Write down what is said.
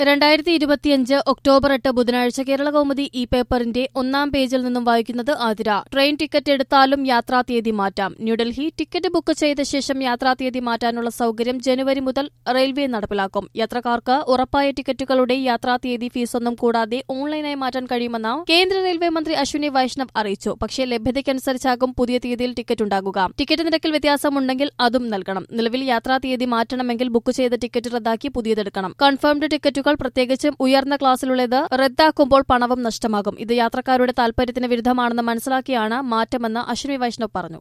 രണ്ടായിരത്തി ഇരുപത്തിയഞ്ച് ഒക്ടോബർ എട്ട് ബുധനാഴ്ച കേരള കൗമുദി ഈ പേപ്പറിന്റെ ഒന്നാം പേജിൽ നിന്നും വായിക്കുന്നത് ആതിര ട്രെയിൻ ടിക്കറ്റ് എടുത്താലും യാത്രാ തീയതി മാറ്റാം ന്യൂഡൽഹി ടിക്കറ്റ് ബുക്ക് ചെയ്ത ശേഷം യാത്രാ തീയതി മാറ്റാനുള്ള സൌകര്യം ജനുവരി മുതൽ റെയിൽവേ നടപ്പിലാക്കും യാത്രക്കാർക്ക് ഉറപ്പായ ടിക്കറ്റുകളുടെ യാത്രാ തീയതി ഫീസൊന്നും കൂടാതെ ഓൺലൈനായി മാറ്റാൻ കഴിയുമെന്ന് കേന്ദ്ര റെയിൽവേ മന്ത്രി അശ്വിനി വൈഷ്ണവ് അറിയിച്ചു പക്ഷേ ലഭ്യതയ്ക്കനുസരിച്ചാകും പുതിയ തീയതിയിൽ ടിക്കറ്റ് ഉണ്ടാകുക ടിക്കറ്റ് നിരക്കിൽ വ്യത്യാസമുണ്ടെങ്കിൽ അതും നൽകണം നിലവിൽ യാത്രാ തീയതി മാറ്റണമെങ്കിൽ ബുക്ക് ചെയ്ത ടിക്കറ്റ് റദ്ദാക്കി പുതിയതെടുക്കണം കൺഫേംഡ് ടിക്കറ്റുകൾ പ്രത്യേകിച്ചും ഉയർന്ന ക്ലാസ്സിലുള്ളത് റദ്ദാക്കുമ്പോൾ പണവും നഷ്ടമാകും ഇത് യാത്രക്കാരുടെ താൽപര്യത്തിന് വിരുദ്ധമാണെന്ന് മനസ്സിലാക്കിയാണ് മാറ്റമെന്ന് അശ്വിനി വൈഷ്ണവ് പറഞ്ഞു